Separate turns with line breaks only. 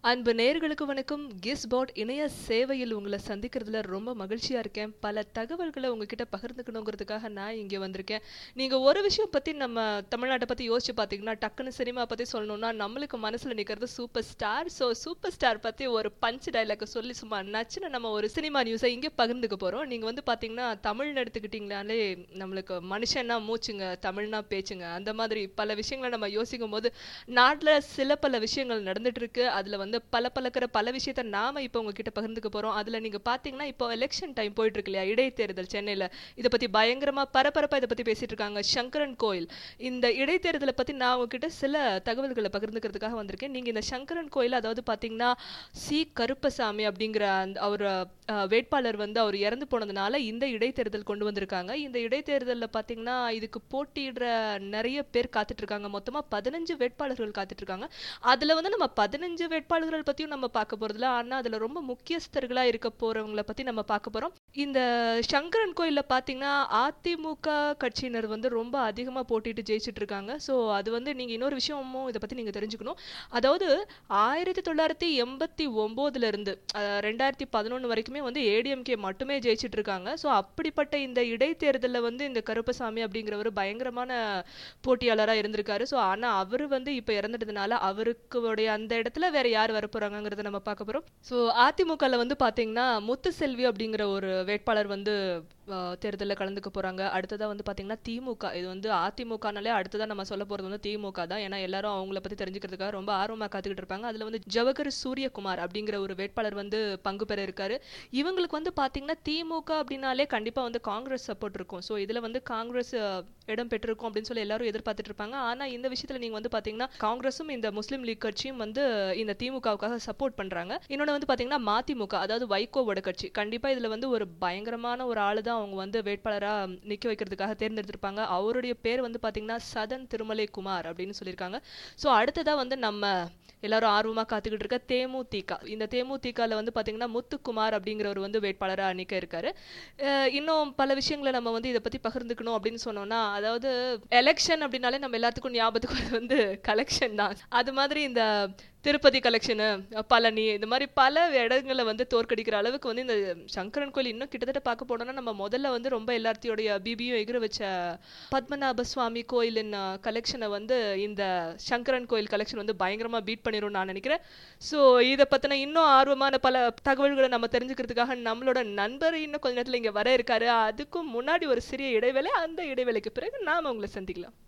அன்பு நேயர்களுக்கு வணக்கம் கிஸ்பாட் இணைய சேவையில் உங்களை சந்திக்கிறதுல ரொம்ப மகிழ்ச்சியா இருக்கேன் பல தகவல்களை உங்ககிட்ட பகிர்ந்துக்கணுங்கிறதுக்காக நான் இங்கே வந்திருக்கேன் நீங்க ஒரு விஷயம் பத்தி நம்ம தமிழ்நாட்டை பத்தி யோசிச்சு பார்த்தீங்கன்னா டக்குன்னு சினிமா பத்தி சொல்லணும்னா நம்மளுக்கு மனசுல நிக்கிறது super star so super star பத்தி ஒரு பஞ்ச் டைலாக் சொல்லி சும்மா நச்சுன்னு நம்ம ஒரு சினிமா நியூஸை இங்கே பகிர்ந்துக்க போறோம் நீங்க வந்து பாத்தீங்கன்னா தமிழ்னு எடுத்துக்கிட்டீங்கனாலே நம்மளுக்கு மனுஷன்னா மூச்சுங்க தமிழ்னா பேச்சுங்க அந்த மாதிரி பல விஷயங்களை நம்ம யோசிக்கும் போது நாட்டுல சில பல விஷயங்கள் நடந்துட்டு இருக்கு அதுல வந்து பல பலக்கிற பல விஷயத்த நாம இப்போ உங்ககிட்ட பகிர்ந்துக்க போறோம் அதுல நீங்க பாத்தீங்கன்னா இப்போ எலெக்ஷன் டைம் போயிட்டு இருக்கு இல்லையா இடைத்தேர்தல் சென்னையில இதை பத்தி பயங்கரமா பரபரப்பா இதை பத்தி பேசிட்டு இருக்காங்க சங்கரன் கோயில் இந்த இடைத்தேர்தலை பத்தி நான் உங்ககிட்ட சில தகவல்களை பகிர்ந்துக்கிறதுக்காக வந்திருக்கேன் நீங்க இந்த சங்கரன் கோயில் அதாவது பாத்தீங்கன்னா சி கருப்பசாமி அப்படிங்கிற அந்த அவர் அஹ், வேட்பாளர் வந்து அவர் இறந்து போனதுனால இந்த இடைத்தேர்தல் கொண்டு வந்திருக்காங்க இந்த இடைத்தேர்தல்ல பாத்தீங்கன்னா இதுக்கு போட்டியிடுற நிறைய பேர் காத்துட்டு இருக்காங்க மொத்தமா பதினஞ்சு வேட்பாளர்கள் காத்துட்டு இருக்காங்க அதுல வந்து நம்ம பதினஞ்சு வேட்பாளர்கள் பத்தியும் நம்ம பார்க்க போறதில்ல ஆனா அதுல ரொம்ப முக்கியஸ்தர்களா இருக்க போறவங்கள பத்தி நம்ம பார்க்க போறோம் இந்த சங்கரன் கோயில்ல பாத்தீங்கன்னா அதிமுக கட்சியினர் வந்து ரொம்ப அதிகமா போட்டிட்டு ஜெயிச்சிட்டு இருக்காங்க சோ அது வந்து நீங்க இன்னொரு விஷயமும் இதை பத்தி நீங்க தெரிஞ்சுக்கணும் அதாவது ஆயிரத்தி தொள்ளாயிரத்தி எண்பத்தி ஒன்பதுல இருந்து அஹ், ரெண்டாயிரத்தி பதினொன்னு வரைக்குமே வந்து ஏடிஎம்கே மட்டுமே ஜெயிச்சிட்டு இருக்காங்க சோ அப்படிப்பட்ட இந்த இடைத்தேர்தல்ல வந்து இந்த கருப்பசாமி அப்படிங்கிறவர் பயங்கரமான போட்டியாளரா இருந்திருக்காரு சோ ஆனா அவரு வந்து இப்ப இறந்துட்டதுனால அவருக்கு உடைய அந்த இடத்துல வேற யார் வர போறாங்கங்கறத நம்ம பார்க்க போறோம் சோ அதிமுகல வந்து பாத்தீங்கன்னா முத்துசெல்வி அப்படிங்கிற ஒரு வேட்பாளர் வந்து அஹ், தேர்தல்ல கலந்துக்க போறாங்க அடுத்ததா வந்து பாத்தீங்கன்னா திமுக இது வந்து அதிமுகனாலே அடுத்ததா நம்ம சொல்ல போறது வந்து திமுக தான் ஏன்னா எல்லாரும் அவங்கள பத்தி தெரிஞ்சுக்கிறதுக்காக ரொம்ப ஆர்வமா காத்துக்கிட்டு இருப்பாங்க அதுல வந்து ஜவஹர் சூரியகுமார் அப்படிங்கிற ஒரு வேட்பாளர் வந்து பங்கு பெற இருக்காரு இவங்களுக்கு வந்து பாத்தீங்கன்னா திமுக அப்படின்னாலே கண்டிப்பா வந்து காங்கிரஸ் சப்போர்ட் இருக்கும் சோ இதுல வந்து காங்கிரஸ் அஹ், இடம் பெற்றிருக்கும் அப்படின்னு சொல்லி எல்லாரும் எதிர்பார்த்துட்டு இருப்பாங்க ஆனா இந்த விஷயத்துல நீங்க வந்து பாத்தீங்கன்னா காங்கிரஸும் இந்த முஸ்லீம் லீக் கட்சியும் வந்து இந்த திமுகவுக்காக சப்போர்ட் பண்றாங்க இன்னொன்னு வந்து பாத்தீங்கன்னா மதிமுக அதாவது வைகோவோட கட்சி கண்டிப்பா இதுல வந்து ஒரு பயங்கரமான ஒரு ஆளு தான் அவங்க வந்து வேட்பாளரா நிக்க வைக்கிறதுக்காக தேர்ந்தெடுத்திருப்பாங்க அவருடைய பேர் வந்து பாத்தீங்கன்னா சதன் திருமலை குமார் அப்படின்னு சொல்லியிருக்காங்க சோ அடுத்ததா வந்து நம்ம எல்லாரும் ஆர்வமா காத்துக்கிட்டு இருக்க தேமுதிக இந்த தேமுதிகல வந்து பாத்தீங்கன்னா முத்துக்குமார் அப்படிங்கிறவர் வந்து வேட்பாளரா நிக்க இருக்காரு அஹ் இன்னும் பல விஷயங்களை நம்ம வந்து இதை பத்தி பகிர்ந்துக்கணும் அப்படின்னு சொன்னோம்னா அதாவது எலெக்ஷன் அப்படின்னாலே நம்ம எல்லாத்துக்கும் ஞாபகத்துக்கு வர்றது வந்து கலெக்ஷன் தான் அது மாதிரி இந்த திருப்பதி கலெக்ஷனு பழனி இந்த மாதிரி பல இடங்களை வந்து தோற்கடிக்கிற அளவுக்கு வந்து இந்த சங்கரன் கோயில் இன்னும் கிட்டத்தட்ட பார்க்க போனோம்னா நம்ம முதல்ல வந்து ரொம்ப எல்லாத்தையோடைய பிபியும் எகிர வச்ச பத்மநாப சுவாமி கோயிலின் கலெக்ஷனை வந்து இந்த சங்கரன் கோயில் கலெக்ஷன் வந்து பயங்கரமா பீட் பண்ணிரும் நான் நினைக்கிறேன் ஸோ இதை பத்தின இன்னும் ஆர்வமான பல தகவல்களை நம்ம தெரிஞ்சுக்கிறதுக்காக நம்மளோட நண்பர் இன்னும் கொஞ்ச நேரத்துல இங்க வர இருக்காரு அதுக்கும் முன்னாடி ஒரு சிறிய இடைவேளை அந்த இடைவேளைக்கு பிறகு நாம உங்களை சந்திக்கலாம்